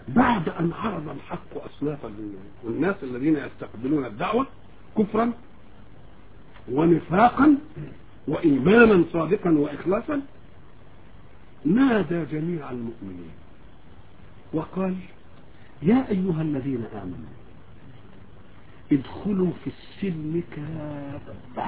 بعد أن عرض الحق أصناف الناس الذين يستقبلون الدعوة كفرا ونفاقا وإيمانا صادقا وإخلاصا نادى جميع المؤمنين وقال يا أيها الذين آمنوا ادخلوا في السلم كافة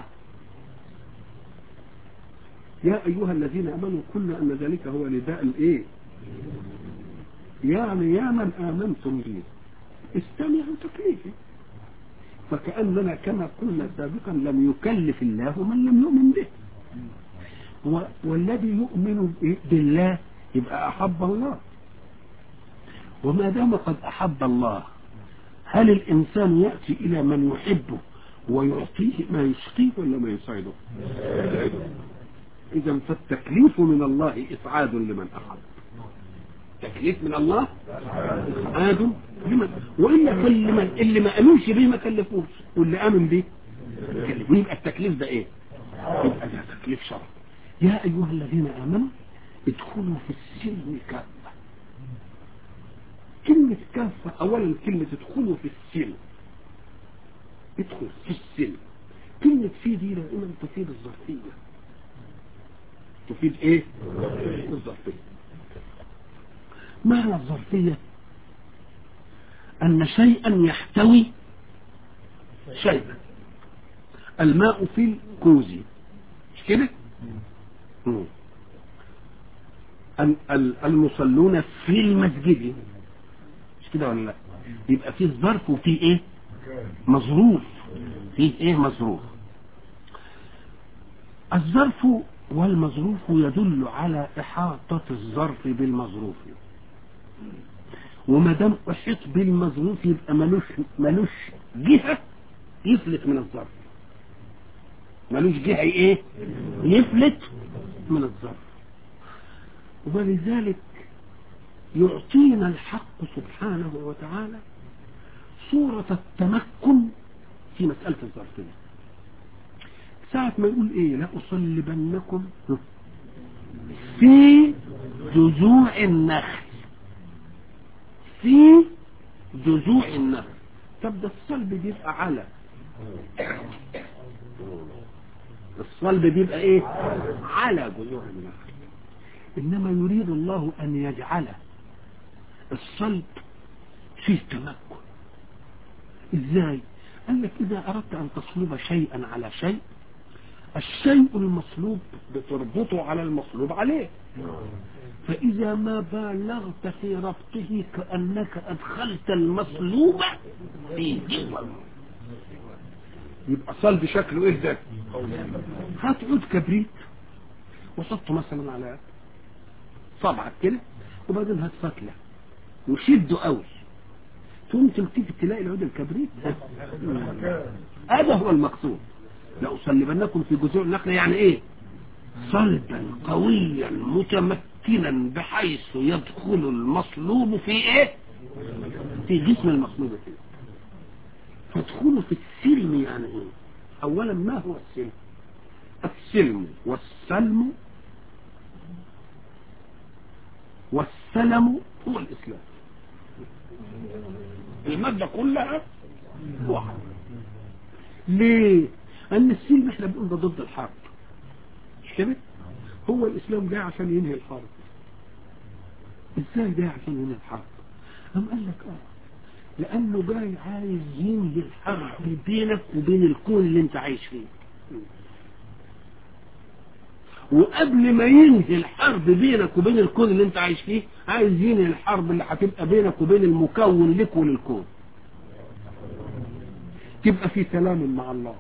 يا أيها الذين آمنوا قلنا أن ذلك هو نداء الإيه يعني يا من آمنتم بي استمعوا تكليفي فكأننا كما قلنا سابقا لم يكلف الله من لم يؤمن به و... والذي يؤمن بالله يبقى أحب الله وما دام قد أحب الله هل الإنسان يأتي إلى من يحبه ويعطيه ما يسقيه ولا ما يسعده إذا فالتكليف من الله إسعاد لمن أحب تكليف من الله إسعاد لمن وإلا كل من اللي ما أمنش به ما كلفوش واللي آمن به كلفوه يبقى التكليف ده إيه؟ يبقى ده تكليف شرع يا أيها الذين آمنوا ادخلوا في السلم كافة كلمة كافة أولا كلمة ادخلوا في السلم ادخل في السلم كلمة في دي دائما تفيد الظرفية تفيد ايه الظرفية معنى الظرفية أن شيئا يحتوي شيئا الماء في الكوز مش كده مم. ال- ال- المصلون في المسجد مش كده ولا لا يبقى فيه ظرف وفيه ايه مظروف فيه ايه مظروف الظرف والمظروف يدل على إحاطة الظرف بالمظروف وما دام أحيط بالمظروف يبقى ملوش ملوش جهة يفلت من الظرف ملوش جهة ايه يفلت من الظرف ولذلك يعطينا الحق سبحانه وتعالى صورة التمكن في مسألة الظرفية ساعة ما يقول ايه لا أصلبنكم في جذوع النخل في جذوع النخل طب ده الصلب بيبقى على الصلب بيبقى ايه على جذوع النخل انما يريد الله ان يجعل الصلب فيه تمكن ازاي قال لك اذا اردت ان تصلب شيئا على شيء الشيء المصلوب بتربطه على المصلوب عليه فإذا ما بالغت في ربطه كأنك أدخلت المصلوب في جوه يبقى صلب شكله ايه ده هات عود كبريت وحطه مثلا على صبعك كده وبعدين هات فتله وشده قوي تقوم تيجي تلاقي العود الكبريت هذا هو المقصود لأصلبنكم في جذوع النخل يعني ايه صلبا قويا متمكنا بحيث يدخل المصلوب في ايه في جسم المصلوب فيه فادخلوا في السلم يعني ايه اولا ما هو السلم السلم والسلم والسلم هو الاسلام المادة كلها واحد ليه ان السلم احنا بنقول ده ضد الحرب مش كده هو الاسلام جاي عشان ينهي الحرب ازاي جاي عشان ينهي الحرب قام قال لك اه لانه جاي عايز ينهي الحرب بينك وبين الكون اللي انت عايش فيه وقبل ما ينهي الحرب بينك وبين الكون اللي انت عايش فيه عايز ينهي الحرب اللي هتبقى بينك وبين المكون لك وللكون تبقى في سلام مع الله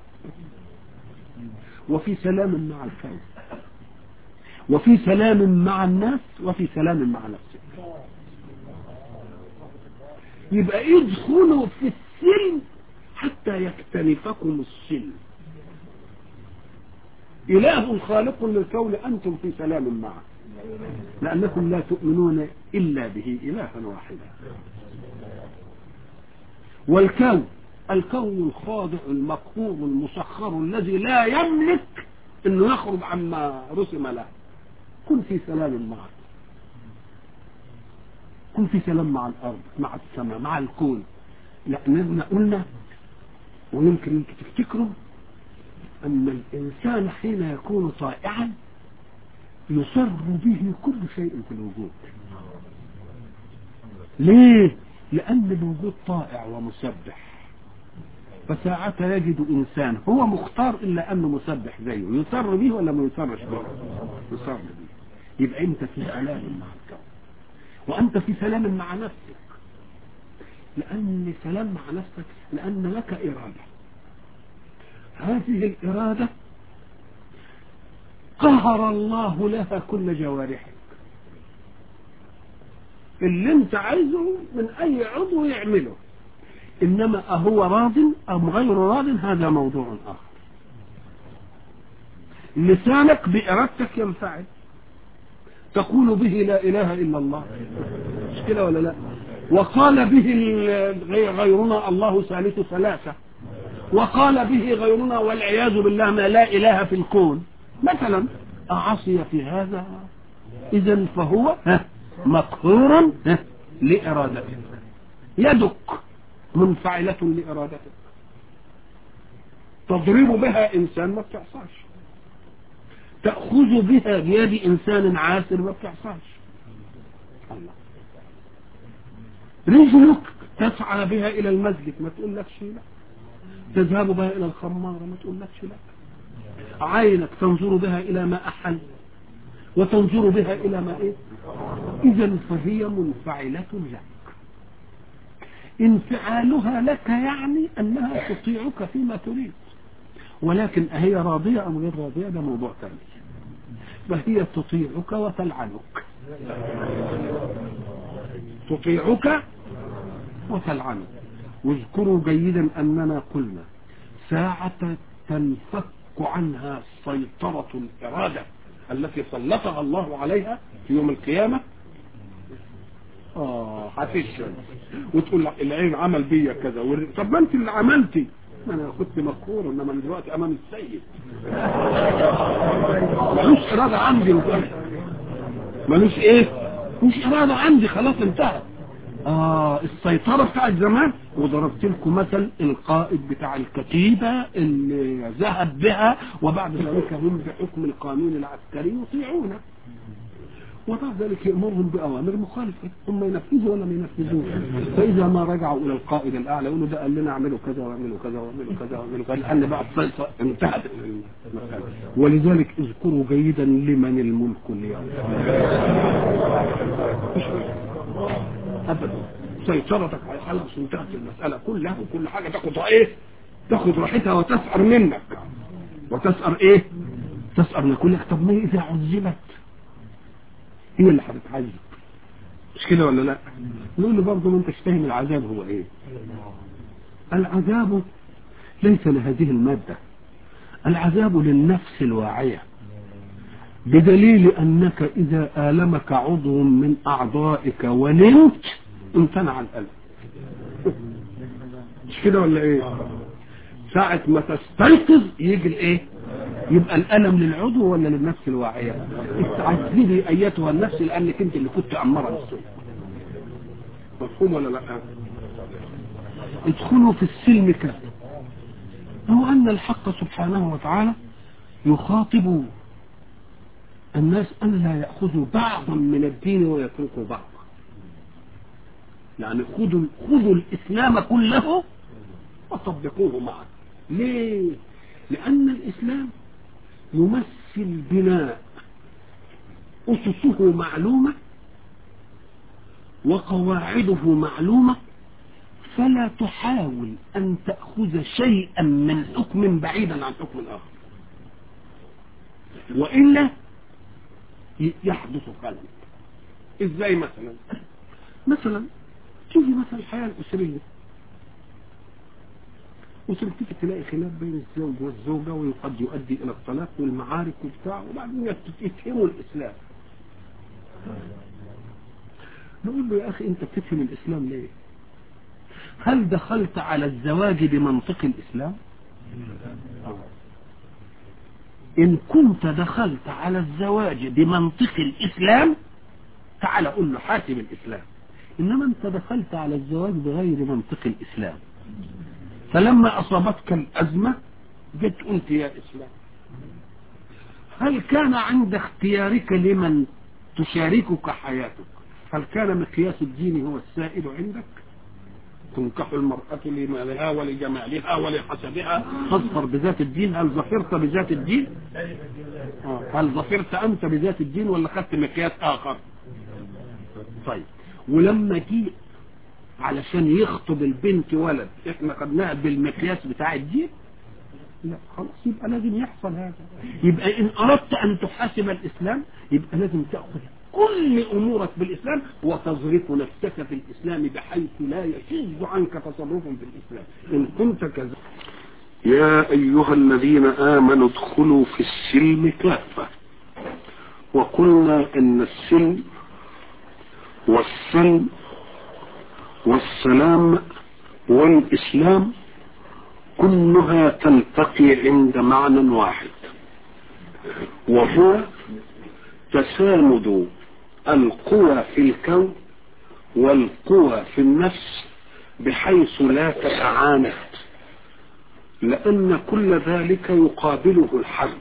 وفي سلام مع الكون وفي سلام مع الناس وفي سلام مع نفسك يبقى ادخلوا في السلم حتى يكتنفكم السلم إله خالق للكون أنتم في سلام معه لأنكم لا تؤمنون إلا به إلها واحدا والكون الكون الخاضع المقهور المسخر الذي لا يملك انه يخرج عما رسم له كن في سلام معك يكون في سلام مع الارض مع السماء مع الكون لاننا قلنا ويمكن انك تفتكروا ان الانسان حين يكون طائعا يسر به كل شيء في الوجود ليه لان الوجود طائع ومسبح فساعتها يجد انسان هو مختار الا انه مسبح زيه يسر به ولا ما يسرش به يسر به يبقى انت في سلام مع الكون وانت في سلام مع نفسك لان سلام مع نفسك لان لك اراده هذه الاراده قهر الله لها كل جوارحك اللي انت عايزه من اي عضو يعمله انما اهو راض ام غير راض هذا موضوع اخر لسانك بارادتك ينفعل تقول به لا اله الا الله مش كده ولا لا وقال به غيرنا الله ثالث ثلاثه وقال به غيرنا والعياذ بالله ما لا اله في الكون مثلا اعصي في هذا اذا فهو مقهورا لارادته يدك منفعلة لإرادتك تضرب بها إنسان ما بتعصاش تأخذ بها بيد إنسان عاسر ما بتعصاش الله رجلك تسعى بها إلى المسجد ما تقول لك شيء لا تذهب بها إلى الخمارة ما تقول لك شيء لا عينك تنظر بها إلى ما أحل وتنظر بها إلى ما إيه إذا فهي منفعلة لك انفعالها لك يعني أنها تطيعك فيما تريد ولكن أهي راضية أم غير راضية ده موضوع ثاني فهي تطيعك وتلعنك تطيعك وتلعنك واذكروا جيدا أننا قلنا ساعة تنفك عنها سيطرة الإرادة التي سلطها الله عليها في يوم القيامة اه هتشرب وتقول العين عمل بيا كذا ور... طب ما انت اللي عملتي ما انا كنت مقهور انما انا دلوقتي امام السيد ملوش اراده عندي ملوش ايه مش اراده عندي خلاص انتهى اه السيطرة بتاعت زمان وضربت لكم مثل القائد بتاع الكتيبة اللي ذهب بها وبعد ذلك هم بحكم القانون العسكري يطيعونه وبعد ذلك يأمرهم بأوامر مخالفة هم ينفذوا ولا ما ينفذوش فإذا ما رجعوا إلى القائد الأعلى يقولوا ده قال لنا اعملوا كذا واعملوا كذا واعملوا كذا واعملوا كذا لأن بقى السلطة انتهت المسألة ولذلك اذكروا جيدا لمن الملك اليوم أبدا سيطرتك على خلاص انتهت المسألة كلها وكل حاجة تاخد ايه تاخد راحتها وتسأر منك وتسأر ايه تسأر نقول لك طب ما إذا عذبت هي اللي هتتعذب مش كده ولا لا نقول له برضه ما انتش فاهم العذاب هو ايه العذاب ليس لهذه المادة العذاب للنفس الواعية بدليل انك اذا آلمك عضو من اعضائك ونمت امتنع الالم مش كده ولا ايه ساعة ما تستيقظ يجي الايه يبقى الألم للعضو ولا للنفس الواعية استعذبي أيتها النفس لأنك أنت اللي كنت أمرها بالسوء مفهوم ولا لا ادخلوا في السلم كذا هو أن الحق سبحانه وتعالى يخاطب الناس أن لا يأخذوا بعضا من الدين ويتركوا بعضا يعني خذوا خذوا الإسلام كله وطبقوه معا ليه لأن الإسلام يمثل بناء أسسه معلومة وقواعده معلومة فلا تحاول أن تأخذ شيئا من حكم بعيدا عن حكم آخر وإلا يحدث خلل إزاي مثلا مثلا تيجي مثلا الحياة الأسرية وتلتفت تلاقي خلاف بين الزوج والزوجة وقد يؤدي إلى الطلاق والمعارك وبتاع وبعدين يفهموا الإسلام نقول له يا أخي أنت بتفهم الإسلام ليه هل دخلت على الزواج بمنطق الإسلام إن كنت دخلت على الزواج بمنطق الإسلام تعال قل له حاسب الإسلام انما انت دخلت على الزواج بغير منطق الاسلام فلما اصابتك الازمه جيت قلت يا اسلام هل كان عند اختيارك لمن تشاركك حياتك هل كان مقياس الدين هو السائد عندك تنكح المرأة لمالها ولجمالها ولحسبها تظفر بذات الدين هل ظفرت بذات الدين آه. هل ظفرت أنت بذات الدين ولا خدت مقياس آخر طيب ولما جه علشان يخطب البنت ولد احنا خدناها بالمقياس بتاع الدين لا خلاص يبقى لازم يحصل هذا يبقى ان اردت ان تحاسب الاسلام يبقى لازم تاخذ كل امورك بالاسلام وتظرف نفسك في الاسلام بحيث لا يشذ عنك تصرف في الاسلام ان كنت كذا يا أيها الذين آمنوا ادخلوا في السلم كافة وقلنا إن السلم والسلم والسلام والإسلام كلها تلتقي عند معنى واحد وهو تساند القوى في الكون والقوى في النفس بحيث لا تتعاند لأن كل ذلك يقابله الحرب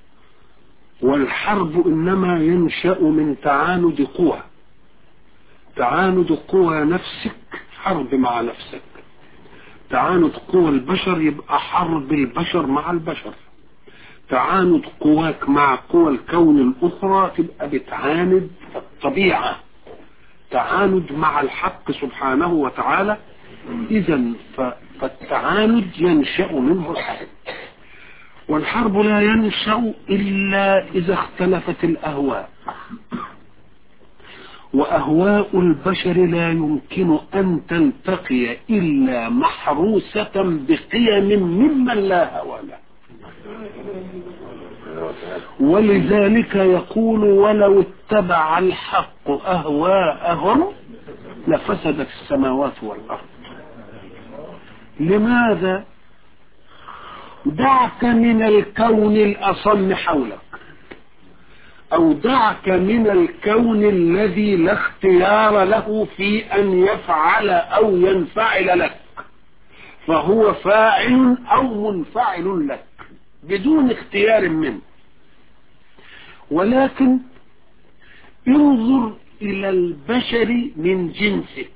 والحرب إنما ينشأ من تعاند قوى تعاند قوى نفسك حرب مع نفسك تعاند قوى البشر يبقى حرب البشر مع البشر تعاند قواك مع قوى الكون الأخرى تبقى بتعاند الطبيعة تعاند مع الحق سبحانه وتعالى إذا فالتعاند ينشأ منه الحرب والحرب لا ينشأ إلا إذا اختلفت الأهواء وأهواء البشر لا يمكن أن تلتقي إلا محروسة بقيم ممن لا هوى له ولذلك يقول ولو اتبع الحق أهواءهم لفسدت السماوات والأرض لماذا دعك من الكون الأصم حولك أو دعك من الكون الذي لا اختيار له في أن يفعل أو ينفعل لك فهو فاعل أو منفعل لك بدون اختيار منه ولكن انظر إلى البشر من جنسك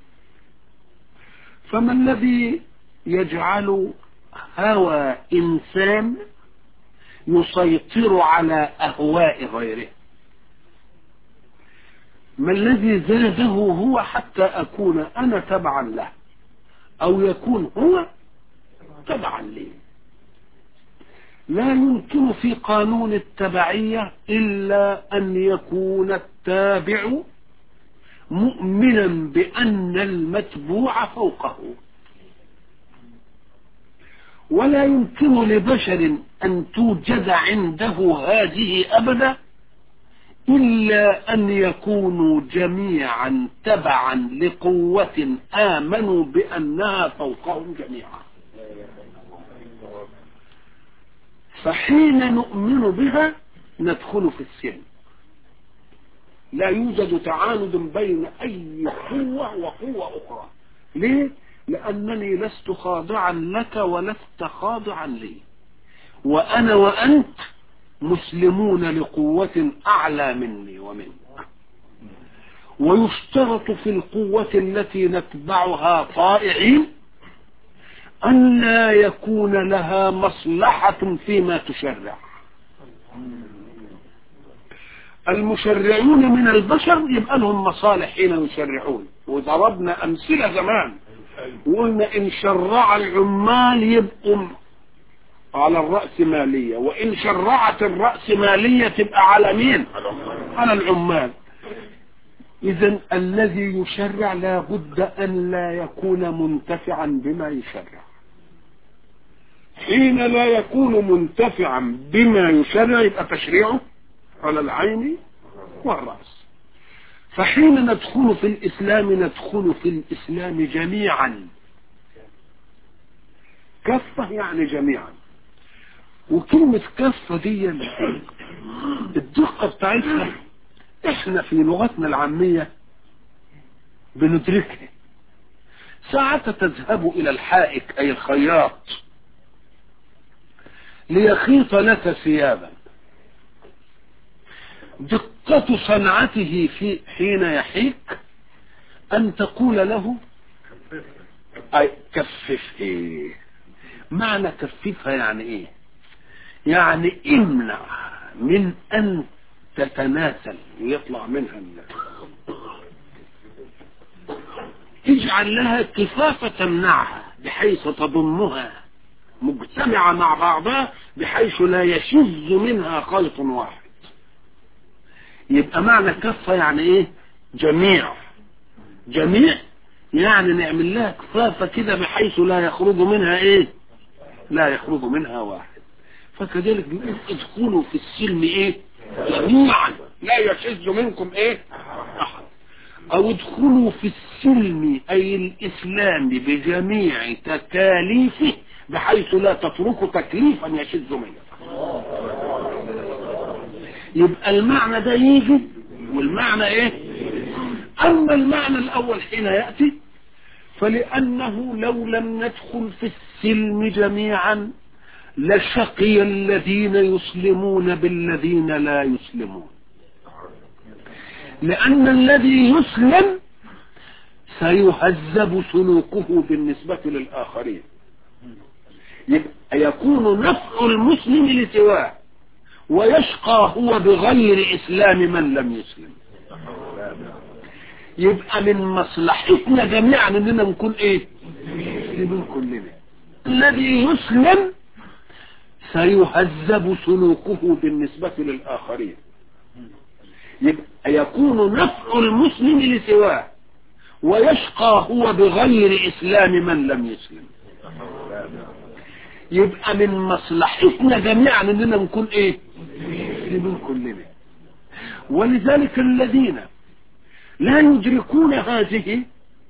فما الذي يجعل هوى إنسان يسيطر على أهواء غيره ما الذي زاده هو حتى أكون أنا تبعا له أو يكون هو تبعا لي لا يمكن في قانون التبعية إلا أن يكون التابع مؤمنا بأن المتبوع فوقه ولا يمكن لبشر أن توجد عنده هذه أبدا إلا أن يكونوا جميعا تبعا لقوة آمنوا بأنها فوقهم جميعا فحين نؤمن بها ندخل في السلم لا يوجد تعاند بين أي قوة وقوة أخرى ليه؟ لأنني لست خاضعا لك ولست خاضعا لي وأنا وأنت مسلمون لقوة أعلى مني ومنك ويشترط في القوة التي نتبعها طائعين أن لا يكون لها مصلحة فيما تشرع المشرعون من البشر يبقى لهم مصالح حين يشرعون وضربنا أمثلة زمان وقلنا إن شرع العمال يبقوا على الرأسمالية وإن شرعت الرأسمالية تبقى على مين على العمال إذا الذي يشرع لا بد أن لا يكون منتفعا بما يشرع حين لا يكون منتفعا بما يشرع يبقى تشريعه على العين والرأس فحين ندخل في الإسلام ندخل في الإسلام جميعا كفة يعني جميعا وكلمة كفة دي الدقة بتاعتها احنا في لغتنا العامية بندركها ساعة تذهب إلى الحائك أي الخياط ليخيط لك ثيابا دقة صنعته في حين يحيك أن تقول له أي كففه معنى كففها يعني إيه يعني امنع من أن تتناسل ويطلع منها اجعل لها كفافة تمنعها بحيث تضمها مجتمعة مع بعضها بحيث لا يشذ منها خلط واحد يبقى معنى كفة يعني ايه جميع جميع يعني نعمل لها كفافة كده بحيث لا يخرج منها ايه لا يخرج منها واحد فكذلك بيقول ادخلوا في السلم ايه جميعا لا يشذ منكم ايه احد او ادخلوا في السلم اي الاسلام بجميع تكاليفه بحيث لا تتركوا تكليفا يشذ منه يبقى المعنى ده يجي والمعنى ايه اما المعنى الاول حين يأتي فلانه لو لم ندخل في السلم جميعا لشقي الذين يسلمون بالذين لا يسلمون لأن الذي يسلم سيهذب سلوكه بالنسبة للآخرين يبقى يكون نفع المسلم لسواه ويشقى هو بغير إسلام من لم يسلم يبقى من مصلحتنا جميعا اننا نكون ايه مسلمين كلنا الذي يسلم سيهذب سلوكه بالنسبة للآخرين يبقى يكون نفع المسلم لسواه ويشقى هو بغير إسلام من لم يسلم يبقى من مصلحتنا جميعا اننا نكون ايه مسلمين كلنا ولذلك الذين لا يدركون هذه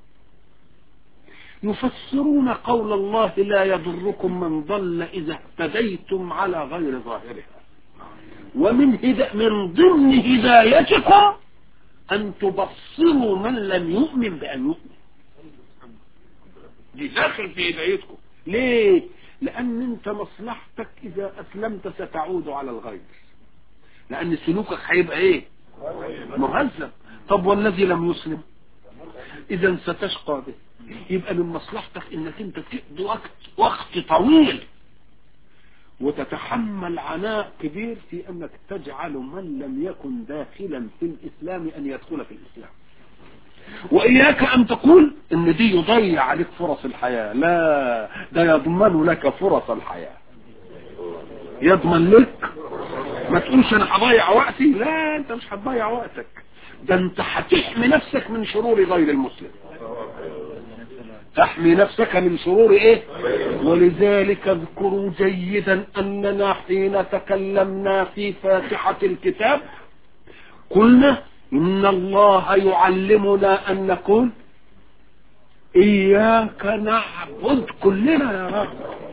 يفسرون قول الله لا يضركم من ضل إذا اهتديتم على غير ظاهرها ومن هدا من ضمن هدايتكم أن تبصروا من لم يؤمن بأن يؤمن دي داخل في هدايتكم ليه لأن أنت مصلحتك إذا أسلمت ستعود على الغير لأن سلوكك هيبقى إيه مهذب طب والذي لم يسلم إذا ستشقى به يبقى من مصلحتك انك انت تقضي وقت وقت طويل وتتحمل عناء كبير في انك تجعل من لم يكن داخلا في الاسلام ان يدخل في الاسلام واياك ان تقول ان دي يضيع عليك فرص الحياة لا ده يضمن لك فرص الحياة يضمن لك ما تقولش انا هضيع وقتي لا انت مش هتضيع وقتك ده انت هتحمي نفسك من شرور غير المسلم تحمي نفسك من شرور ايه ولذلك اذكروا جيدا اننا حين تكلمنا في فاتحة الكتاب قلنا ان الله يعلمنا ان نقول اياك نعبد كلنا يا رب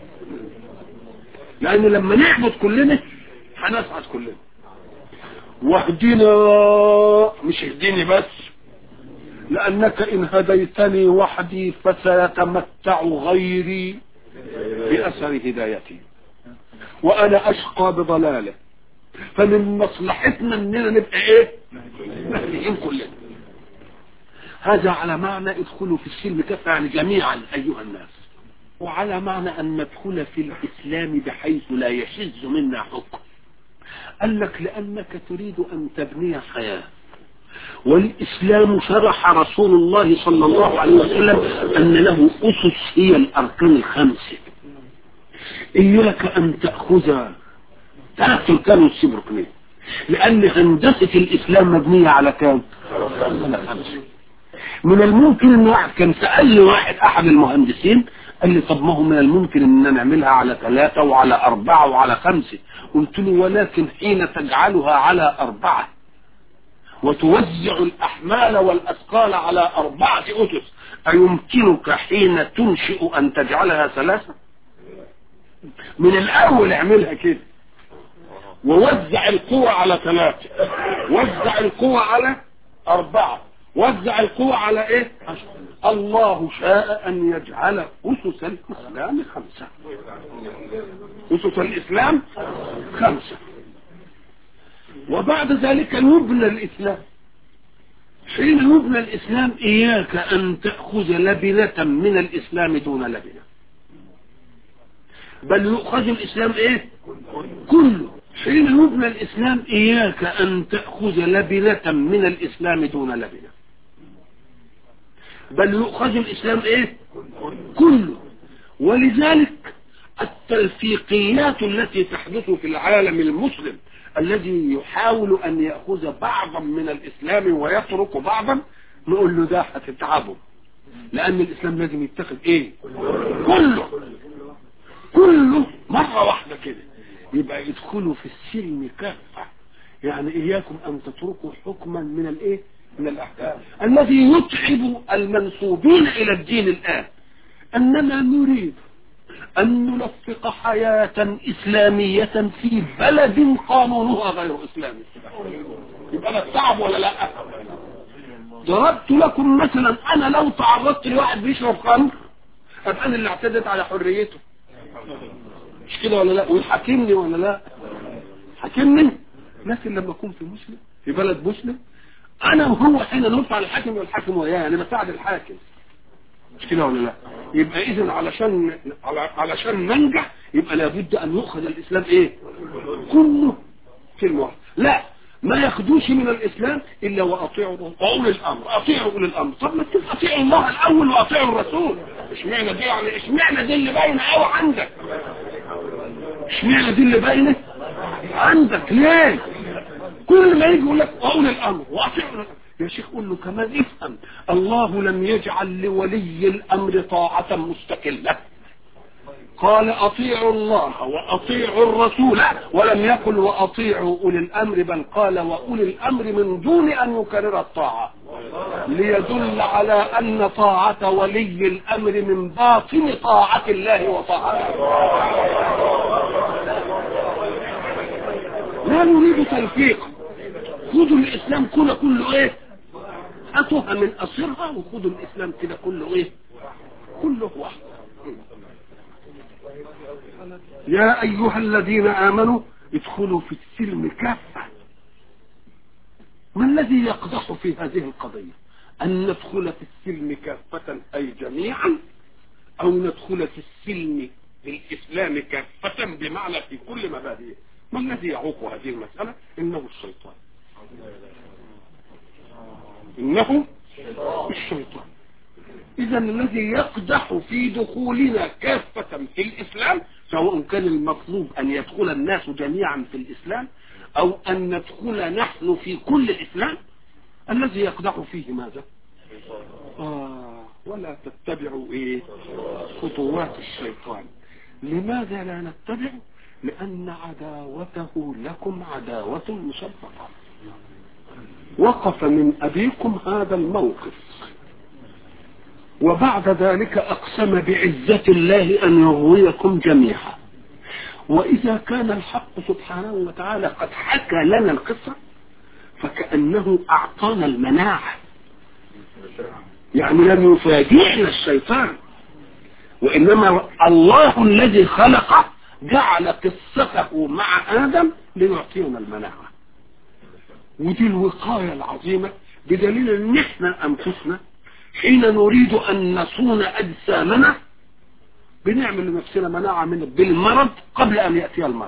لان لما نعبد كلنا هنسعد كلنا واهدنا مش اهديني بس لأنك إن هديتني وحدي فسيتمتع غيري بأثر هدايتي وأنا أشقى بضلاله فمن مصلحتنا إننا نبقى إيه؟ مهديين كلنا هذا على معنى ادخلوا في السلم كفى يعني جميعا أيها الناس وعلى معنى أن ندخل في الإسلام بحيث لا يشذ منا حكم قال لك لأنك تريد أن تبني حياة والإسلام شرح رسول الله صلى الله عليه وسلم أن له أسس هي الأركان الخمسة إياك أن تأخذ ثلاث أركان والسبر ركنين لأن هندسة الإسلام مبنية على كام؟ على خمسة من الممكن أن واحد كان سألني واحد أحد المهندسين قال لي طب ما هو من الممكن ان نعملها على ثلاثة وعلى أربعة وعلى خمسة قلت له ولكن حين تجعلها على أربعة وتوزع الأحمال والأثقال على أربعة أسس أيمكنك حين تنشئ أن تجعلها ثلاثة من الأول اعملها كده ووزع القوة على ثلاثة وزع القوة على أربعة وزع القوة على ايه الله شاء ان يجعل اسس الاسلام خمسة اسس الاسلام خمسة وبعد ذلك يبنى الاسلام حين يبنى الاسلام اياك ان تأخذ لبنة من الاسلام دون لبنة بل يؤخذ الاسلام ايه كله حين يبنى الاسلام اياك ان تأخذ لبنة من الاسلام دون لبنة بل يؤخذ الاسلام ايه كله ولذلك التلفيقيات التي تحدث في العالم المسلم الذي يحاول ان يأخذ بعضا من الاسلام ويترك بعضا نقول له ده هتتعبه لان الاسلام لازم يتخذ ايه كله كله مرة واحدة كده يبقى يدخلوا في السلم كافة يعني اياكم ان تتركوا حكما من الايه من الاحكام الذي يتعب المنسوبين الى الدين الان اننا نريد ان نلفق حياة اسلامية في بلد قانونها غير اسلامي يبقى ده تعب ولا لا ضربت لكم مثلا انا لو تعرضت لواحد بيشرب خمر ابقى انا اللي اعتدت على حريته مش كده ولا لا ويحاكمني ولا لا حاكمني لكن لما اكون في مسلم في بلد مسلم انا وهو حين نرفع الحاكم والحاكم وياه انا بساعد الحاكم مش كده ولا لا يبقى اذا علشان علشان ننجح يبقى لابد ان يؤخذ الاسلام ايه كله كلمه واحده لا ما ياخدوش من الاسلام الا واطيعوا اولي الامر اطيعوا اولي الامر طب ما تبقى اطيعوا الله الاول واطيعوا الرسول اشمعنى دي يعني اشمعنى دي اللي باينه قوي عندك اشمعنى دي اللي باينه عندك ليه كل ما يجي يقول لك اولي الامر واطيعوا الامر يا شيخ قول له كمان افهم الله لم يجعل لولي الامر طاعه مستقله قال اطيعوا الله واطيعوا الرسول ولم يقل واطيعوا اولي الامر بل قال واولي الامر من دون ان يكرر الطاعه ليدل على ان طاعه ولي الامر من باطن طاعه الله وطاعته لا نريد تلفيق خذوا الاسلام كله كله ايه هاتوها من اصلها وخذوا الاسلام كده كله ايه كله واحد يا ايها الذين امنوا ادخلوا في السلم كافة ما الذي يقدح في هذه القضية ان ندخل في السلم كافة اي جميعا او ندخل في السلم في الاسلام كافة بمعنى في كل مبادئه ما الذي يعوق هذه المسألة انه الشيطان انه الشيطان اذا الذي يقدح في دخولنا كافة في الاسلام سواء كان المطلوب ان يدخل الناس جميعا في الاسلام او ان ندخل نحن في كل الاسلام الذي يقدح فيه ماذا آه ولا تتبعوا ايه خطوات الشيطان لماذا لا نتبع لان عداوته لكم عداوة مسبقة وقف من ابيكم هذا الموقف وبعد ذلك اقسم بعزة الله ان يغويكم جميعا واذا كان الحق سبحانه وتعالى قد حكى لنا القصة فكأنه اعطانا المناعة يعني لم يفاجئنا الشيطان وانما الله الذي خلقه جعل قصته مع ادم ليعطينا المناعة ودي الوقاية العظيمة بدليل ان احنا انفسنا حين نريد ان نصون اجسامنا بنعمل لنفسنا مناعة من بالمرض قبل ان يأتي المرض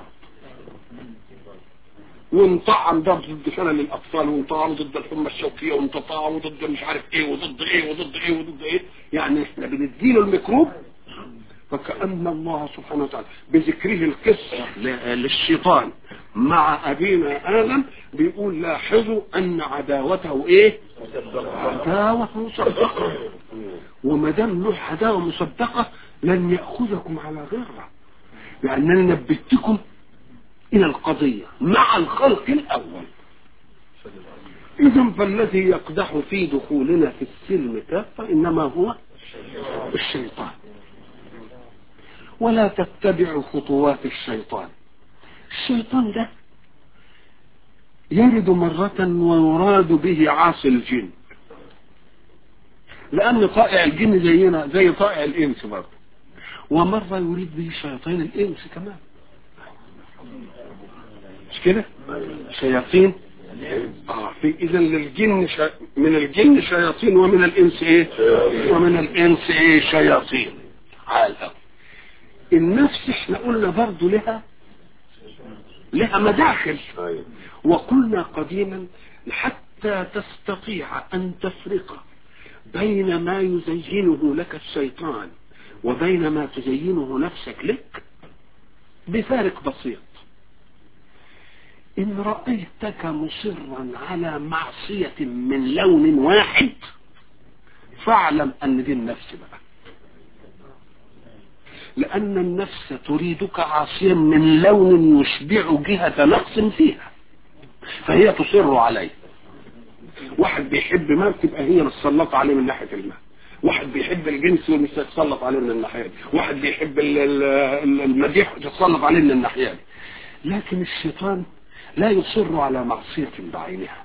ونطعم ده ضد شلل الاطفال ونطعم ضد الحمى الشوكيه ونطعم ضد مش عارف ايه وضد ايه وضد ايه وضد ايه يعني احنا بنديله الميكروب فكأن الله سبحانه وتعالى بذكره القصة للشيطان مع أبينا آدم بيقول لاحظوا أن عداوته إيه عداوة مصدقة وما دام له عداوة مصدقة لن يأخذكم على غيرها لأنني نبتكم إلى القضية مع الخلق الأول إذا فالذي يقدح في دخولنا في السلم كافة إنما هو الشيطان ولا تتبعوا خطوات الشيطان الشيطان ده يرد مرة ويراد به عاصي الجن لان طائع الجن زينا زي طائع الانس برضه ومره يريد به شياطين الانس كمان مش كده شياطين اه في اذا للجن شا... من الجن شياطين ومن الانس ايه ومن الانس ايه شياطين عال أوي. النفس احنا قلنا برضو لها لها مداخل وقلنا قديما حتى تستطيع ان تفرق بين ما يزينه لك الشيطان وبين ما تزينه نفسك لك بفارق بسيط إن رأيتك مصرا على معصية من لون واحد فاعلم أن دي النفس بقى لأن النفس تريدك عاصيا من لون يشبع جهة نقص فيها فهي تصر عليه واحد بيحب ماء تبقى هي متسلطة عليه من ناحية الماء واحد بيحب الجنس ومش تتسلط عليه من الناحية دي واحد بيحب ال- ال- المديح وتتسلط عليه من الناحية دي لكن الشيطان لا يصر على معصية بعينها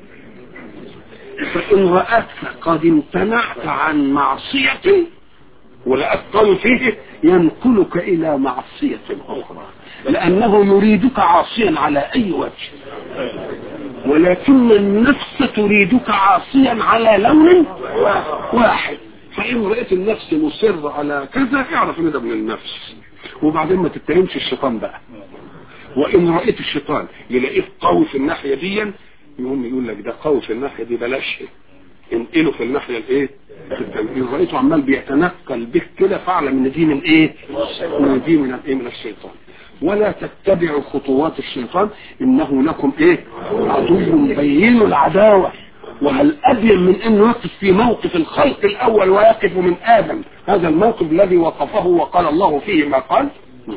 فإن رأتك قد امتنعت عن معصية ولقت قول فيه ينقلك إلى معصية أخرى لأنه يريدك عاصيا على أي وجه ولكن النفس تريدك عاصيا على لون واحد فإن رأيت النفس مصر على كذا اعرف ان ده من النفس وبعدين ما تتهمش الشيطان بقى وان رأيت الشيطان يلاقيه قوي في الناحية دي يقوم يقول لك ده قوي في الناحية دي بلاش انقله في الناحية الايه ان رأيته عمال بيتنقل بك كده فاعلم ان دي من ايه من دي من الايه من الشيطان ولا تتبعوا خطوات الشيطان انه لكم ايه عدو بين العداوة وهل ابين من انه يقف في موقف الخلق الاول ويقف من ادم هذا الموقف الذي وقفه وقال الله فيه ما قال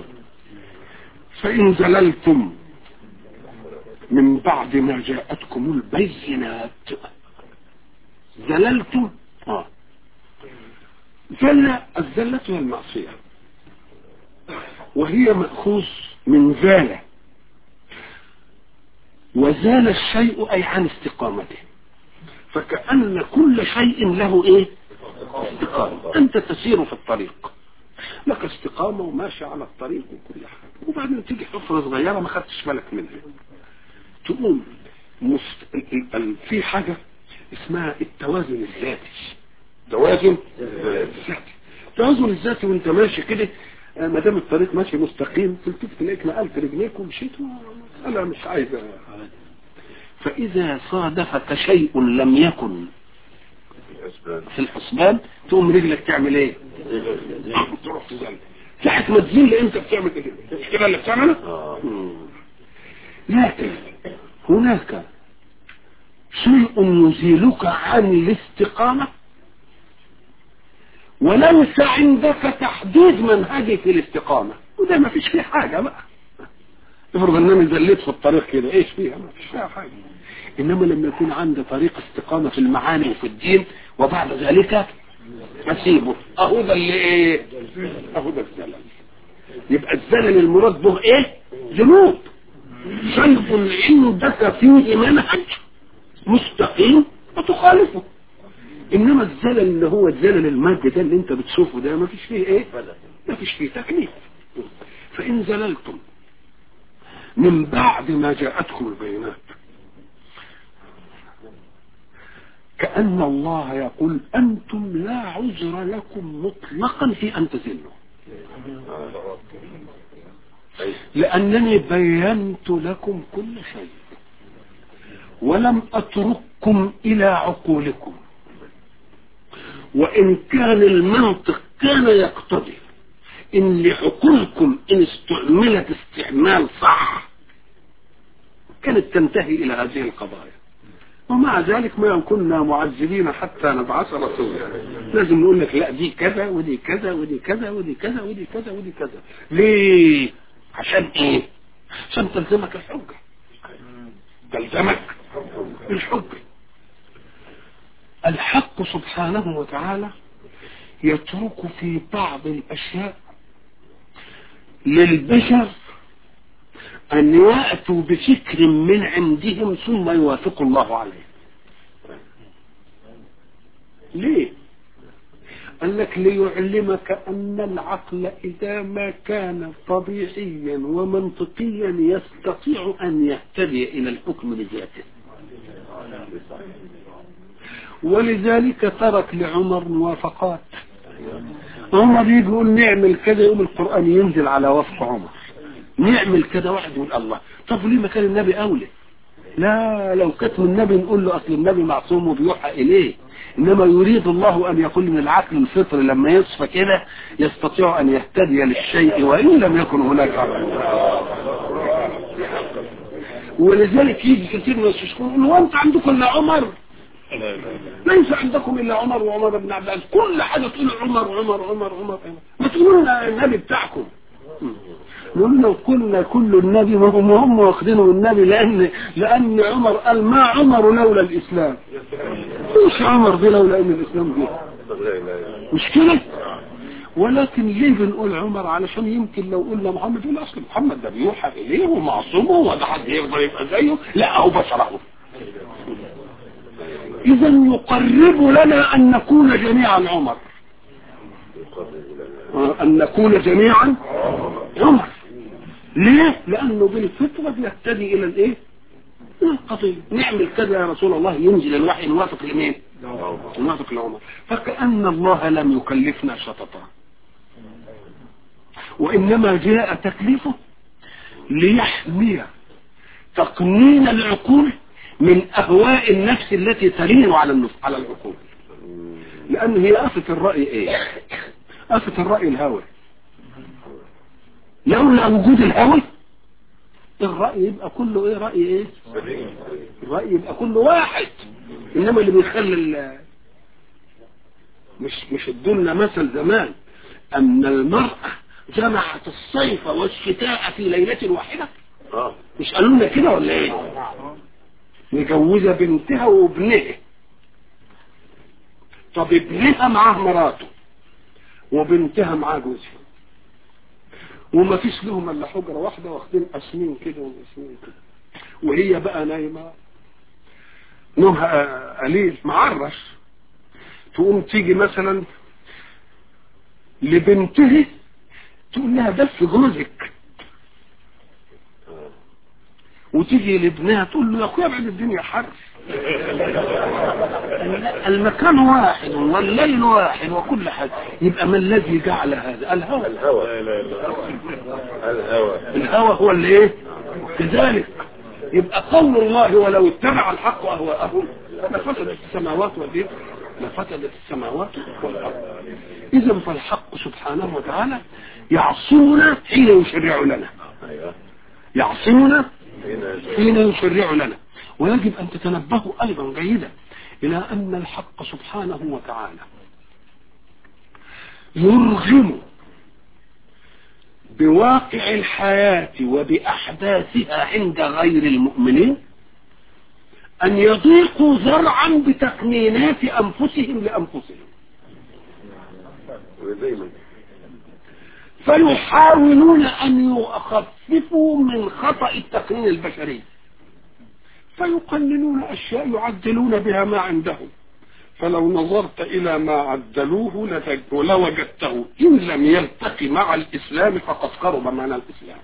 فإن زللتم من بعد ما جاءتكم البينات زللتم آه. زل الزلة هي المعصية وهي مأخوذ من زالة وزال الشيء أي عن استقامته فكأن كل شيء له ايه استقامة انت تسير في الطريق لك استقامة وماشي على الطريق وكل حاجة وبعدين تيجي حفرة صغيرة ما خدتش بالك منها تقوم مست... ال- ال- في حاجة اسمها التوازن الذاتي توازن الذاتي التوازن الذاتي وانت ماشي كده آه، ما دام الطريق ماشي مستقيم تلتفت تلاقيك نقلت رجليك ومشيت انا مش عايز فاذا صادفك شيء لم يكن في الحسبان تقوم رجلك تعمل ايه تروح تزل ساعة ما تزل انت بتعمل ايه مش كده اللي بتعمله مم. لكن هناك شيء يزيلك عن الاستقامة وليس عندك تحديد منهجي في الاستقامة وده ما فيش فيه حاجة بقى افرض ان انا زليت في الطريق كده ايش فيها ما فيش فيها حاجة انما لما يكون عندي طريق استقامة في المعاني وفي الدين وبعد ذلك اسيبه اهو ده اللي ايه اهو ده الزلل يبقى الزلل المراد به ايه ذنوب شيء عندك فيه منهج مستقيم وتخالفه انما الزلل اللي هو الزلل المادي ده اللي انت بتشوفه ده ما فيش فيه ايه ما فيش فيه تكليف فان زللتم من بعد ما جاءتكم البينات كأن الله يقول أنتم لا عذر لكم مطلقا في أن تزلوا لأنني بينت لكم كل شيء ولم أترككم إلى عقولكم وإن كان المنطق كان يقتضي إن لعقولكم إن استعملت استعمال صح كانت تنتهي إلى هذه القضايا ومع ذلك ما كنا معذبين حتى نبعث رسولا لازم نقول لك لا دي كذا ودي كذا ودي كذا ودي كذا ودي كذا ودي كذا ليه عشان ايه عشان تلزمك الحجة تلزمك الحجة الحق سبحانه وتعالى يترك في بعض الاشياء للبشر أن يأتوا بفكر من عندهم ثم يوافق الله عليه ليه قال لك ليعلمك أن العقل إذا ما كان طبيعيا ومنطقيا يستطيع أن يهتدي إلى الحكم بذاته ولذلك ترك لعمر موافقات عمر يجي يقول نعمل كذا يقوم القرآن ينزل على وفق عمر نعمل كذا واحد يقول الله طب ليه ما كان النبي أولى لا لو كتب النبي نقول له أصل النبي معصوم وبيوحى إليه إنما يريد الله أن يقول من العقل الفطري لما يصفى كده يستطيع أن يهتدي للشيء وإن لم يكن هناك عقل ولذلك يجي كثير من يقول وأنت عندكم إلا عمر ليس عندكم إلا عمر وعمر بن عبد العزيز كل حاجة تقول عمر عمر عمر عمر ما تقولوا لنا النبي بتاعكم نقول لو كنا كل النبي ما هم هم واخدينه النبي لان لان عمر قال ما عمر لولا الاسلام مش عمر دي لولا ان الاسلام جه مش كده ولكن ليه بنقول عمر علشان يمكن لو قلنا محمد يقول اصل محمد ده بيوحى اليه ومعصوم وده حد يقدر يبقى زيه لا هو بشره اذا يقرب لنا ان نكون جميعا عمر ان نكون جميعا عمر ليه لانه بالفطره بيهتدي الى الايه الى القضيه نعمل كذا يا رسول الله ينزل الوحي نوافق لمين نوافق لعمر فكأن الله لم يكلفنا شططا وإنما جاء تكليفه ليحمي تقنين العقول من أهواء النفس التي تلين على النفس على العقول لأن هي آفة الرأي إيه آفة الرأي الهوى لولا وجود الهوى الرأي يبقى كله ايه رأي ايه الرأي يبقى كله واحد انما اللي بيخلي مش مش ادولنا مثل زمان ان المرأة جمعت الصيف والشتاء في ليلة واحدة مش قالوا لنا كده ولا ايه مجوزة بنتها وابنها طب ابنها معاه مراته وبنتها معاه جوزها وما فيش لهم الا حجره واحده واخدين اسمين كده واسمين كده وهي بقى نايمه نومها قليل معرش تقوم تيجي مثلا لبنته تقول لها بس جوزك وتيجي لابنها تقول له يا اخويا بعد الدنيا حر المكان واحد والليل واحد وكل حاجه يبقى ما الذي جعل هذا الهوى الهوى الهوى الهوى هو اللي ايه كذلك يبقى قول الله ولو اتبع الحق اهواءهم لفسدت السماوات والارض لفسدت السماوات والارض اذا فالحق سبحانه وتعالى يعصمنا حين يشرع لنا يعصمنا حين يشرع لنا ويجب أن تتنبهوا أيضا جيدا إلى أن الحق سبحانه وتعالى يرغم بواقع الحياة وبأحداثها عند غير المؤمنين أن يضيقوا ذرعا بتقنينات أنفسهم لأنفسهم فيحاولون أن يخففوا من خطأ التقنين البشري فيقللون أشياء يعدلون بها ما عندهم فلو نظرت إلى ما عدلوه لوجدته إن لم يلتقي مع الإسلام فقد قرب معنى الإسلام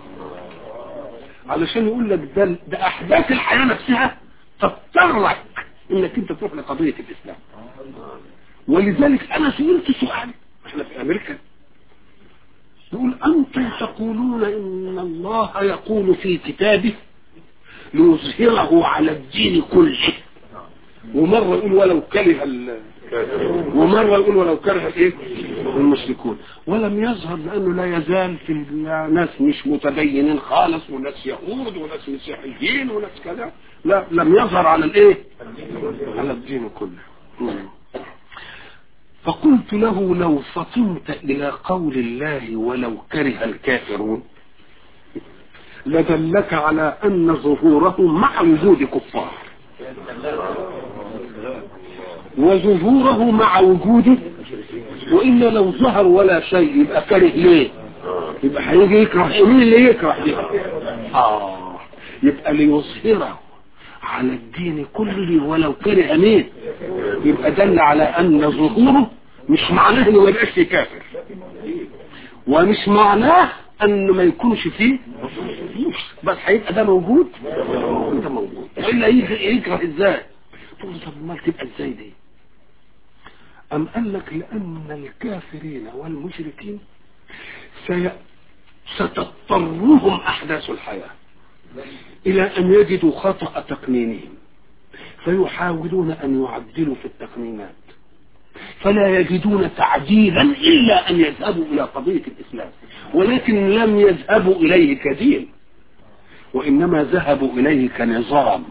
علشان يقول لك ده, ده أحداث الحياة نفسها تضطرك إنك أنت تروح لقضية الإسلام ولذلك أنا سئلت سؤال احنا في أمريكا يقول أنتم تقولون إن الله يقول في كتابه ليظهره على الدين كله ومرة يقول ولو كره ال ومرة يقول ولو كره الايه المشركون ولم يظهر لانه لا يزال في ناس مش متدينين خالص وناس يهود وناس مسيحيين وناس كذا لا لم يظهر على الايه على الدين كله فقلت له لو فطنت الى قول الله ولو كره الكافرون لدلك على ان ظهوره مع وجود كفار وظهوره مع وجوده والا لو ظهر ولا شيء يبقى كاره ليه يبقى هيجي يكره مين اللي يكره دي اه يبقى ليظهره على الدين كله ولو كره مين يبقى دل على ان ظهوره مش معناه انه ما يبقاش فيه كافر ومش معناه انه ما يكونش فيه بس هيبقى ده موجود ده موجود الا يكره ازاي تقول طب امال تبقى ازاي دي ام قال لك لان الكافرين والمشركين سي... ستضطرهم احداث الحياه الى ان يجدوا خطا تقنينهم فيحاولون ان يعدلوا في التقنينات فلا يجدون تعديلا الا ان يذهبوا الى قضيه الاسلام ولكن لم يذهبوا اليه كدين وانما ذهبوا اليه كنظام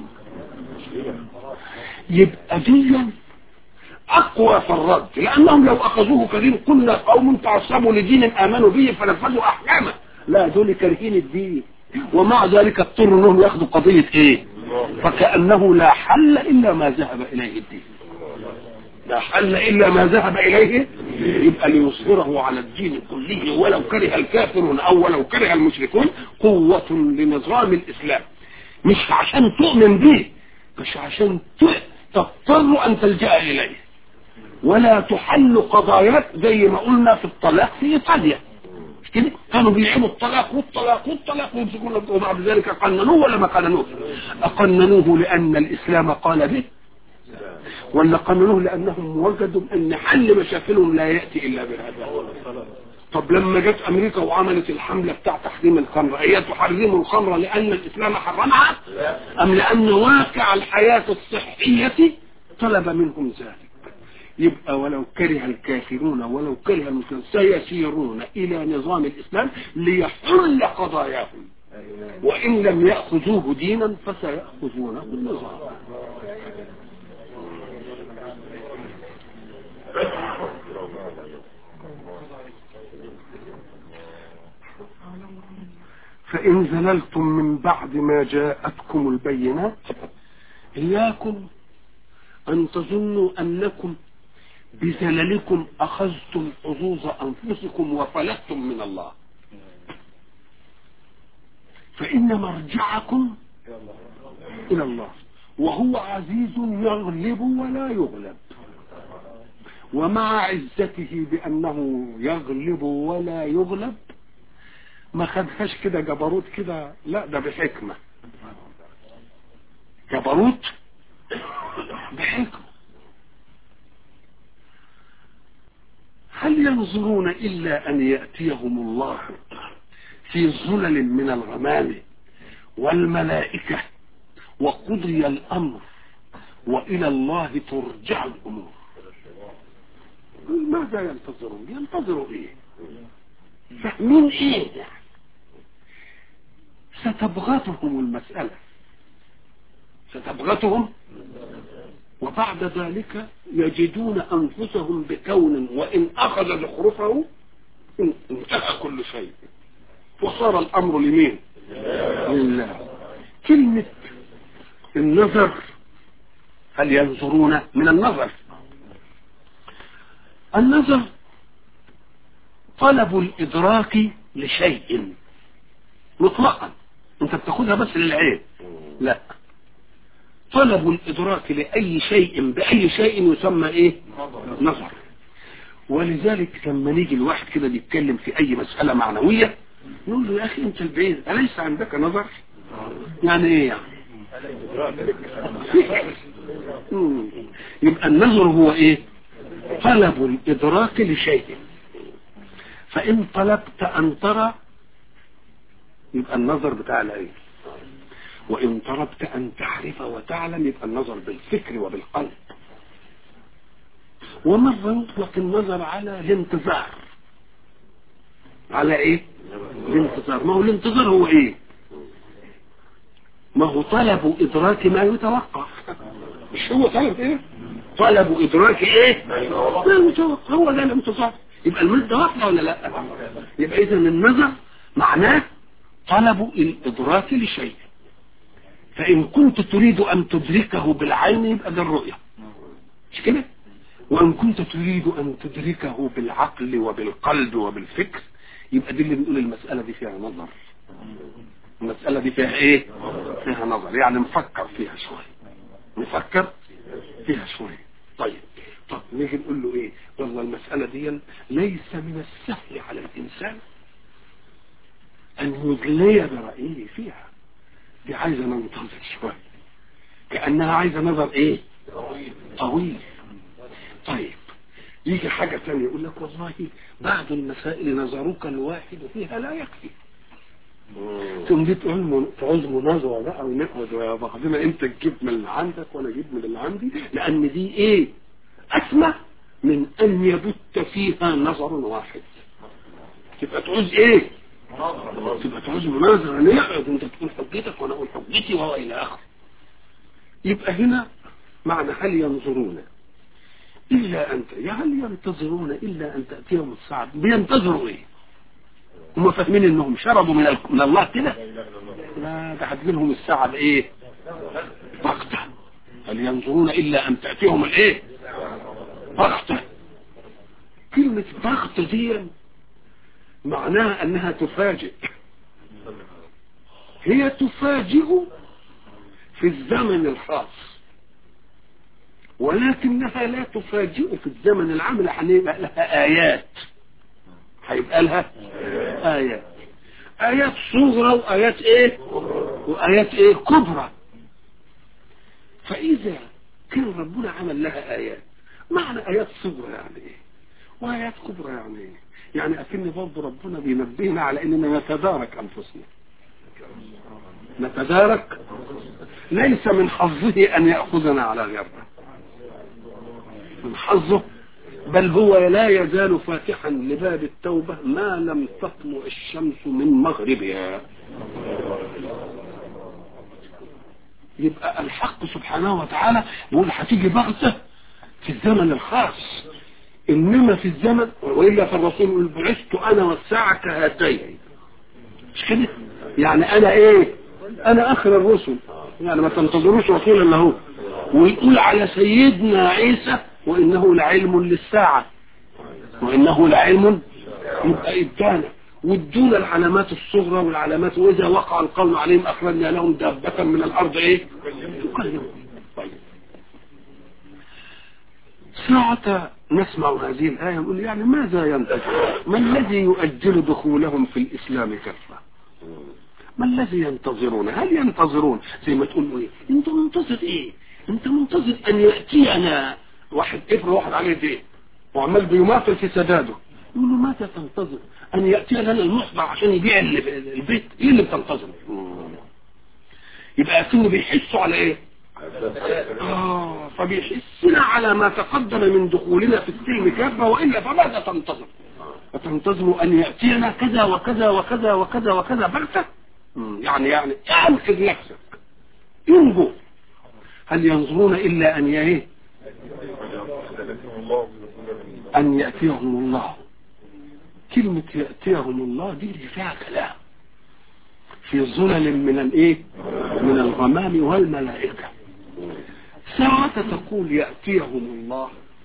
يبقى ديا اقوى في الرد لانهم لو اخذوه كدين كنا قوم تعصبوا لدين امنوا به فنفذوا احكامه لا دول كارهين الدين ومع ذلك اضطروا انهم ياخذوا قضيه ايه فكانه لا حل الا ما ذهب اليه الدين لا حل الا ما ذهب اليه يبقى ليصهره على الدين كله ولو كره الكافرون او ولو كره المشركون قوة لنظام الاسلام مش عشان تؤمن به مش عشان تضطر ان تلجأ اليه ولا تحل قضاياك زي ما قلنا في الطلاق في ايطاليا مش كده كانوا بيلعبوا الطلاق والطلاق والطلاق ويمسكون وبعد ذلك قننوه ولا ما قننوه اقننوه لان الاسلام قال به ولا قننوه لانهم وجدوا ان حل مشاكلهم لا ياتي الا بهذا طب لما جت امريكا وعملت الحمله بتاع تحريم الخمر هي تحرم الخمر لان الاسلام حرمها ام لان واقع الحياه الصحيه طلب منهم ذلك يبقى ولو كره الكافرون ولو كره المسلمون سيسيرون الى نظام الاسلام ليحل قضاياهم وان لم ياخذوه دينا فسياخذونه النظام فإن زللتم من بعد ما جاءتكم البينات إياكم أن تظنوا أنكم بزللكم أخذتم حظوظ أنفسكم وفلتم من الله فإن مرجعكم إلى الله وهو عزيز يغلب ولا يغلب ومع عزته بأنه يغلب ولا يغلب ما خدهاش كده جبروت كده لا ده بحكمة جبروت بحكمة هل ينظرون إلا أن يأتيهم الله في ظلل من الغمام والملائكة وقضي الأمر وإلى الله ترجع الأمور ماذا ينتظرون ينتظروا إيه فاهمين إيه ستبغتهم المسألة ستبغتهم وبعد ذلك يجدون أنفسهم بكون وإن أخذ زخرفه انتهى كل شيء وصار الأمر لمين لله كلمة النظر هل ينظرون من النظر النظر طلب الإدراك لشيء مطلقا انت بتاخدها بس للعين لا طلب الإدراك لأي شيء بأي شيء يسمى إيه نظر ولذلك لما نيجي الواحد كده بيتكلم في أي مسألة معنوية نقول له يا أخي أنت البعيد أليس عندك نظر يعني إيه يعني مم. يبقى النظر هو إيه طلب الإدراك لشيء فإن طلبت أن ترى يبقى النظر بتاع العين وإن طلبت أن تعرف وتعلم يبقى النظر بالفكر وبالقلب ومرة يطلق النظر على الانتظار على ايه الانتظار ما هو الانتظار هو ايه ما هو طلب ادراك ما يتوقع مش هو طلب ايه طلب ادراك ايه ما يتوقع هو ده الانتظار يبقى المدة واحدة ولا لا يبقى اذا النظر معناه طلب الادراك لشيء فإن كنت تريد أن تدركه بالعين يبقى ده الرؤية مش كده وإن كنت تريد أن تدركه بالعقل وبالقلب وبالفكر يبقى دي اللي بنقول المسألة دي فيها نظر المسألة دي فيها ايه فيها نظر يعني نفكر فيها شوية نفكر فيها شوية طيب طب نيجي نقول له ايه والله المسألة دي ليس من السهل على الإنسان أن يدلي برأيه فيها دي عايزة ننتظر شوية كأنها عايزة نظر ايه طويل طيب يجي حاجة ثانية يقول لك والله بعض المسائل نظرك الواحد فيها لا يكفي ثم دي تعوز تعوز مناظرة بقى ونقعد ويا بعضنا انت تجيب من اللي عندك وانا اجيب من اللي عندي لان دي ايه اسمى من ان يبت فيها نظر واحد تبقى تعوز ايه تبقى تعوز مناظرة نقعد انت تقول حجتك وانا اقول حجتي وهو الى اخره يبقى هنا معنى هل ينظرون إلا أن هل ينتظرون إلا أن تأتيهم الساعة بينتظروا إيه هم فاهمين إنهم شربوا من, من الله كده لا ده هتجيلهم الساعة بإيه بغتة هل ينظرون إلا أن تأتيهم الإيه بغتة كلمة بغتة دي معناها أنها تفاجئ هي تفاجئ في الزمن الخاص ولكنها لا تفاجئ في الزمن العام هيبقى لها آيات هيبقى لها آيات آيات صغرى وآيات إيه وآيات إيه كبرى فإذا كان ربنا عمل لها آيات معنى آيات صغرى يعني إيه وآيات كبرى يعني إيه يعني أكن برضه ربنا بينبهنا على إننا نتدارك أنفسنا نتدارك ليس من حظه أن يأخذنا على غيرنا من حظه بل هو لا يزال فاتحا لباب التوبة ما لم تطلع الشمس من مغربها يبقى الحق سبحانه وتعالى يقول هتيجي بغتة في الزمن الخاص إنما في الزمن وإلا فالرسول يقول بعثت أنا والساعة كهاتين مش كده يعني أنا إيه أنا آخر الرسل يعني ما تنتظروش رسول إلا هو ويقول على سيدنا عيسى وإنه لعلم للساعة وإنه لعلم يبقى إبدانا وادونا العلامات الصغرى والعلامات وإذا وقع القول عليهم أخرجنا لهم دابة من الأرض إيه تكلم طيب ساعة نسمع هذه الآية نقول يعني ماذا ينتظر ما الذي يؤجل دخولهم في الإسلام كفة ما الذي ينتظرون هل ينتظرون زي ما تقول ايه انت منتظر ايه انت منتظر ان يأتينا واحد ابن واحد عليه دين وعمال بيماطل في سداده يقول له ماذا تنتظر ان يأتي لنا المصبع عشان يبيع البيت ايه اللي بتنتظره يبقى كانوا بيحسوا على ايه آه فبيحسنا على ما تقدم من دخولنا في السلم كافة وإلا فماذا تنتظر فتنتظر أن يأتينا كذا وكذا وكذا وكذا وكذا بغتة يعني يعني انقذ نفسك انجو هل ينظرون إلا أن ايه أن يأتيهم الله كلمة يأتيهم الله دي اللي فيها كلام في ظلل من الايه من الغمام والملائكة ساعة تقول يأتيهم الله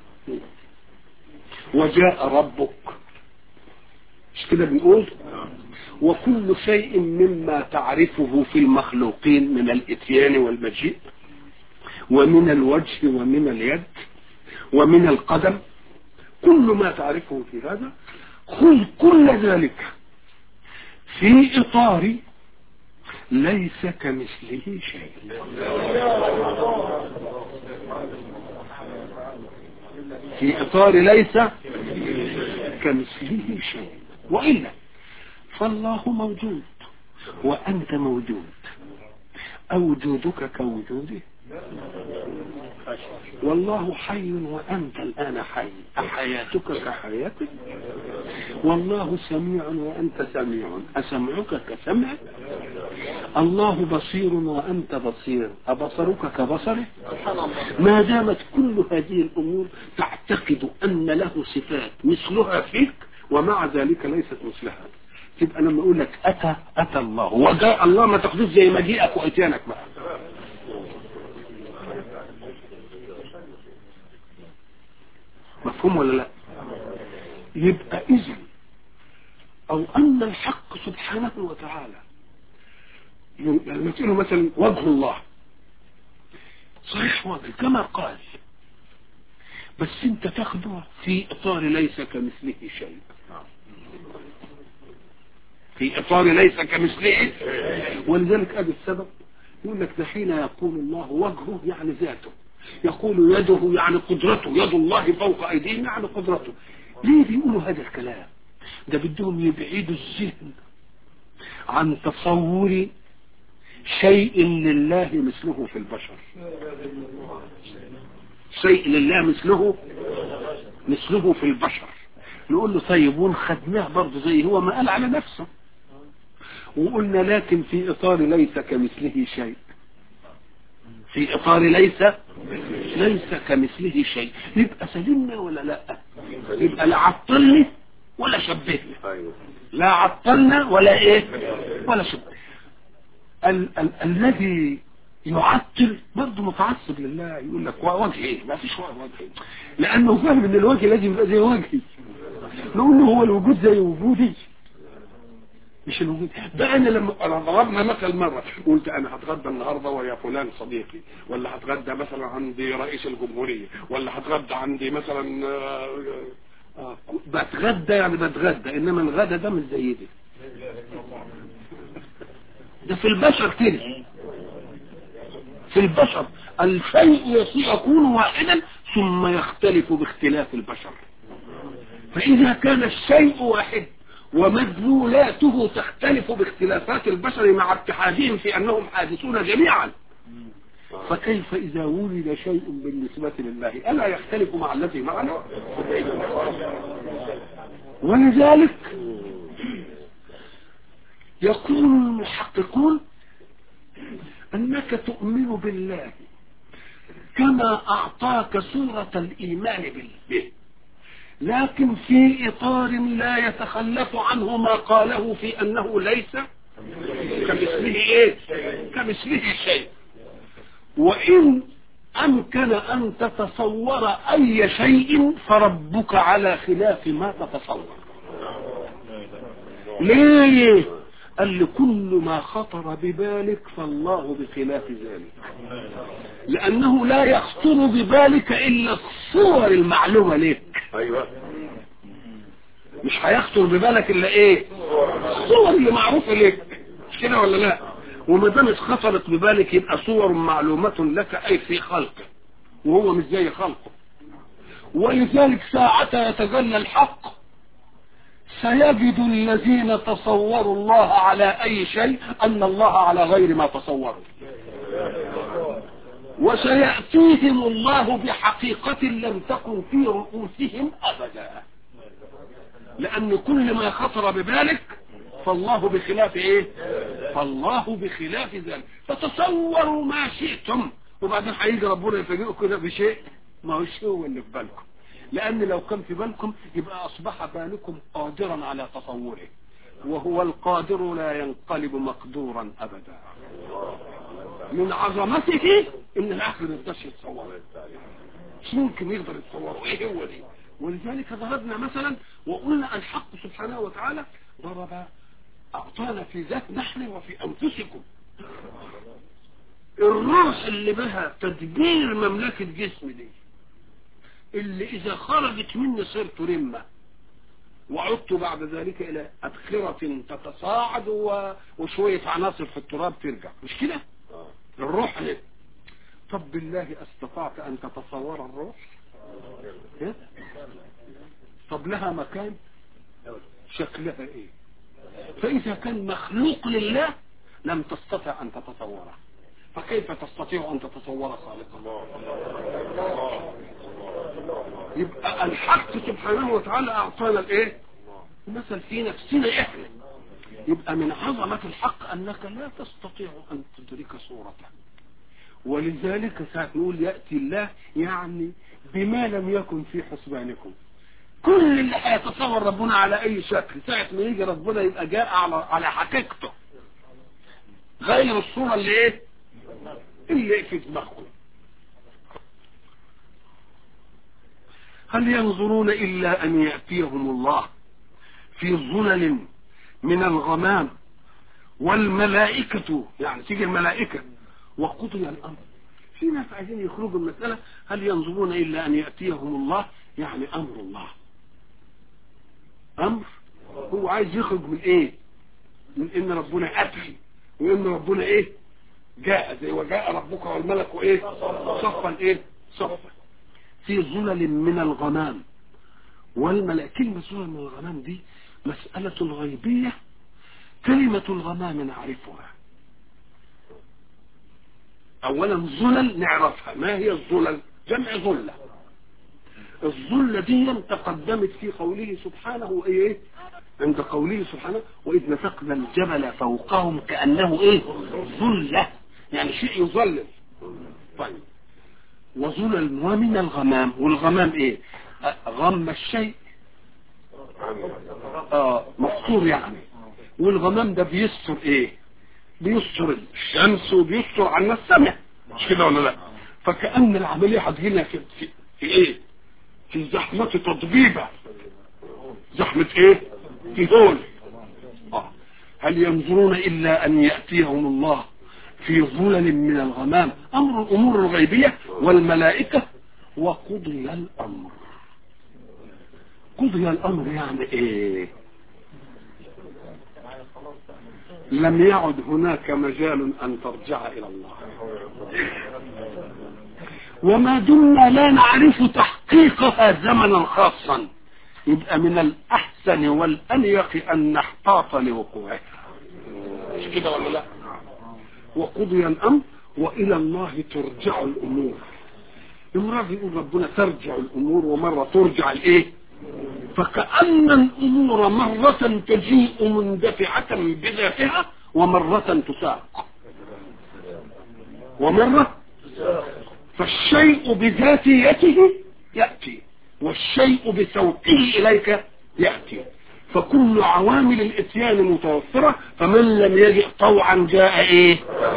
وجاء ربك مش كده بنقول وكل شيء مما تعرفه في المخلوقين من الاتيان والمجيء ومن الوجه ومن اليد ومن القدم كل ما تعرفه في هذا خذ كل ذلك في إطار ليس كمثله شيء في إطار ليس كمثله شيء وإلا فالله موجود وأنت موجود أوجودك كوجوده والله حي وأنت الآن حي أحياتك كحياتك والله سميع وأنت سميع أسمعك كسمعك الله بصير وأنت بصير أبصرك كبصره ما دامت كل هذه الأمور تعتقد أن له صفات مثلها فيك ومع ذلك ليست مثلها تبقى لما أقول لك أتى أتى الله وجاء الله ما تاخدوش زي مجيئك وإتيانك بقى مفهوم ولا لا يبقى اذا او ان الحق سبحانه وتعالى لما تقول مثلا وجه الله صحيح وجه كما قال بس انت تاخده في اطار ليس كمثله شيء في اطار ليس كمثله ولذلك ادي السبب يقول لك ده حين يقول الله وجهه يعني ذاته يقول يده يعني قدرته يد الله فوق ايديهم يعني قدرته ليه بيقولوا هذا الكلام ده بدهم يبعدوا الذهن عن تصور شيء لله مثله في البشر شيء لله مثله مثله في البشر نقول له طيب ونخدناه برضه زي هو ما قال على نفسه وقلنا لكن في اطار ليس كمثله شيء في اطار ليس ليس كمثله شيء يبقى سلمنا ولا لا يبقى لا عطلني ولا شبهني ايوه لا عطلنا ولا ايه ولا شبهنا ال ال الذي يعطل برضه متعصب لله يقول لك وجه ايه ما فيش وجه إيه؟ لانه فاهم ان الوجه لازم يبقى زي وجهي نقول له هو الوجود زي وجودي مش الوجود ده انا لما أنا ضربنا مثل مره قلت انا هتغدى النهارده ويا فلان صديقي ولا هتغدى مثلا عندي رئيس الجمهوريه ولا هتغدى عندي مثلا آه، آه، بتغدى يعني بتغدى انما الغدا ده مش زي دي ده في البشر كده في البشر الشيء يصير يكون واحدا ثم يختلف باختلاف البشر فإذا كان الشيء واحد ومدلولاته تختلف باختلافات البشر مع اتحادهم في أنهم حادثون جميعا فكيف إذا ولد شيء بالنسبة لله ألا يختلف مع الذي معنا ولذلك يقول المحققون أنك تؤمن بالله كما أعطاك صورة الإيمان به لكن في إطار لا يتخلف عنه ما قاله في أنه ليس كمثله إيه كمثله شيء وإن أمكن أن تتصور أي شيء فربك على خلاف ما تتصور ليه قال لي كل ما خطر ببالك فالله بخلاف ذلك لأنه لا يخطر ببالك إلا الصور المعلومة لك ايوه مش هيخطر ببالك إلا إيه الصور اللي معروفة لك مش كده ولا لا وما دامت خطرت ببالك يبقى صور معلومة لك أي في خلقه وهو مش زي خلقه ولذلك ساعة يتجلى الحق سيجد الذين تصوروا الله على أي شيء أن الله على غير ما تصوروا وسيأتيهم الله بحقيقة لم تكن في رؤوسهم أبدا لأن كل ما خطر ببالك فالله بخلاف ايه فالله بخلاف ذلك فتصوروا ما شئتم وبعدين هيجي ربنا يفاجئكم كده بشيء ما هوش هو اللي في بالكم لأن لو كان في بالكم يبقى أصبح بالكم قادرا على تصوره وهو القادر لا ينقلب مقدورا أبدا من عظمته إن العقل ما يقدرش يتصوره مش ممكن يقدر يتصوره إيه هو دي ولذلك ضربنا مثلا وقلنا الحق سبحانه وتعالى ضرب أعطانا في ذات نحن وفي أنفسكم الروح اللي بها تدبير مملكة جسم دي اللي إذا خرجت مني صرت رمة وعدت بعد ذلك إلى أدخرة تتصاعد و... وشوية عناصر في التراب ترجع مش كده الروح ليه طب بالله استطعت أن تتصور الروح إيه؟ طب لها مكان شكلها ايه فإذا كان مخلوق لله لم تستطع أن تتصوره فكيف تستطيع أن تتصور خالقا يبقى الحق سبحانه وتعالى أعطانا الإيه مثل في نفسنا إحنا يبقى من عظمة الحق أنك لا تستطيع أن تدرك صورته ولذلك ساعة نقول يأتي الله يعني بما لم يكن في حسبانكم كل اللي هيتصور ربنا على اي شكل ساعة ما يجي ربنا يبقى جاء على على حقيقته غير الصورة اللي ايه اللي في دماغكم هل ينظرون الا ان يأتيهم الله في ظلل من الغمام والملائكة يعني تيجي الملائكة وقضي الامر في ناس عايزين يخرجوا من المسألة هل ينظرون إلا أن يأتيهم الله يعني أمر الله أمر هو عايز يخرج من إيه من إن ربنا أتي وإن ربنا إيه جاء زي وجاء ربك والملك إيه صفا إيه صفا في ظلل من الغمام والملائكة كلمة ظلل من الغمام دي مسألة غيبية كلمة الغمام نعرفها اولا ظلل نعرفها ما هي الظلل جمع ظلة الظلة دي تقدمت في قوله سبحانه ايه عند قوله سبحانه واذ نسقنا الجبل فوقهم كانه ايه ظلة يعني شيء يظلل طيب وظلل ومن الغمام والغمام ايه غم الشيء اه مقصور يعني والغمام ده بيستر ايه بيستر الشمس وبيستر عنا السماء مش كده ولا لا فكأن العملية هتجينا في, في, في ايه في زحمة تضبيبة زحمة ايه في هول آه. هل ينظرون الا ان يأتيهم الله في ظلل من الغمام امر الامور الغيبية والملائكة وقضي الامر قضي الامر يعني ايه لم يعد هناك مجال ان ترجع الى الله وما دمنا لا نعرف تحقيقها زمنا خاصا يبقى من الاحسن والانيق ان نحتاط لوقوعها مش كده ولا لا وقضي الامر والى الله ترجع الامور مرة يقول ربنا ترجع الامور ومرة ترجع الايه فكأن الامور مرة تجيء مندفعة بذاتها ومرة تساق ومرة فالشيء بذاتيته يأتي والشيء بسوقه إليك يأتي فكل عوامل الاتيان متوفرة فمن لم يجئ طوعا جاء ايه